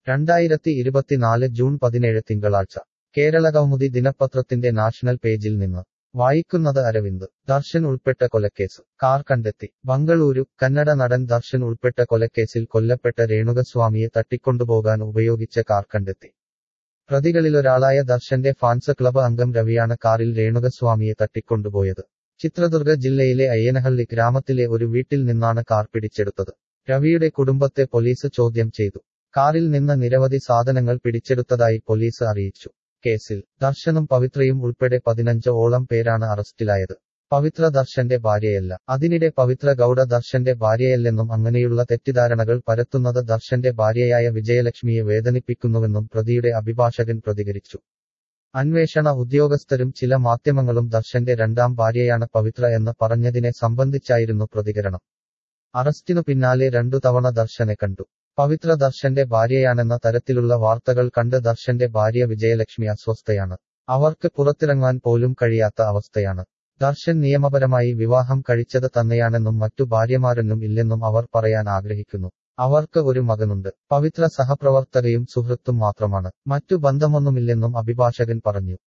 രണ്ടായിരത്തി ഇരുപത്തിനാല് ജൂൺ പതിനേഴ് തിങ്കളാഴ്ച കേരളകൗമുദി ദിനപത്രത്തിന്റെ നാഷണൽ പേജിൽ നിന്ന് വായിക്കുന്നത് അരവിന്ദ് ദർശൻ ഉൾപ്പെട്ട കൊലക്കേസ് കാർ കണ്ടെത്തി ബംഗളൂരു കന്നഡ നടൻ ദർശൻ ഉൾപ്പെട്ട കൊലക്കേസിൽ കൊല്ലപ്പെട്ട രേണുകസ്വാമിയെ തട്ടിക്കൊണ്ടുപോകാൻ ഉപയോഗിച്ച കാർ കണ്ടെത്തി പ്രതികളിലൊരാളായ ദർശന്റെ ഫാൻസ് ക്ലബ് അംഗം രവിയാണ് കാറിൽ രേണുകസ്വാമിയെ തട്ടിക്കൊണ്ടുപോയത് ചിത്രദുർഗ ജില്ലയിലെ അയ്യനഹള്ളി ഗ്രാമത്തിലെ ഒരു വീട്ടിൽ നിന്നാണ് കാർ പിടിച്ചെടുത്തത് രവിയുടെ കുടുംബത്തെ പോലീസ് ചോദ്യം ചെയ്തു കാറിൽ നിന്ന് നിരവധി സാധനങ്ങൾ പിടിച്ചെടുത്തതായി പോലീസ് അറിയിച്ചു കേസിൽ ദർശനും പവിത്രയും ഉൾപ്പെടെ പതിനഞ്ച് ഓളം പേരാണ് അറസ്റ്റിലായത് പവിത്ര ദർശന്റെ ഭാര്യയല്ല അതിനിടെ പവിത്ര ഗൌഡ ദർശന്റെ ഭാര്യയല്ലെന്നും അങ്ങനെയുള്ള തെറ്റിദ്ധാരണകൾ പരത്തുന്നത് ദർശന്റെ ഭാര്യയായ വിജയലക്ഷ്മിയെ വേദനിപ്പിക്കുന്നുവെന്നും പ്രതിയുടെ അഭിഭാഷകൻ പ്രതികരിച്ചു അന്വേഷണ ഉദ്യോഗസ്ഥരും ചില മാധ്യമങ്ങളും ദർശന്റെ രണ്ടാം ഭാര്യയാണ് പവിത്ര എന്ന് പറഞ്ഞതിനെ സംബന്ധിച്ചായിരുന്നു പ്രതികരണം അറസ്റ്റിനു പിന്നാലെ രണ്ടു തവണ ദർശനെ കണ്ടു പവിത്ര ദർശന്റെ ഭാര്യയാണെന്ന തരത്തിലുള്ള വാർത്തകൾ കണ്ട് ദർശന്റെ ഭാര്യ വിജയലക്ഷ്മി അസ്വസ്ഥയാണ് അവർക്ക് പുറത്തിറങ്ങാൻ പോലും കഴിയാത്ത അവസ്ഥയാണ് ദർശൻ നിയമപരമായി വിവാഹം കഴിച്ചത് തന്നെയാണെന്നും മറ്റു ഭാര്യമാരൊന്നും ഇല്ലെന്നും അവർ പറയാൻ ആഗ്രഹിക്കുന്നു അവർക്ക് ഒരു മകനുണ്ട് പവിത്ര സഹപ്രവർത്തകയും സുഹൃത്തും മാത്രമാണ് മറ്റു ബന്ധമൊന്നുമില്ലെന്നും അഭിഭാഷകൻ പറഞ്ഞു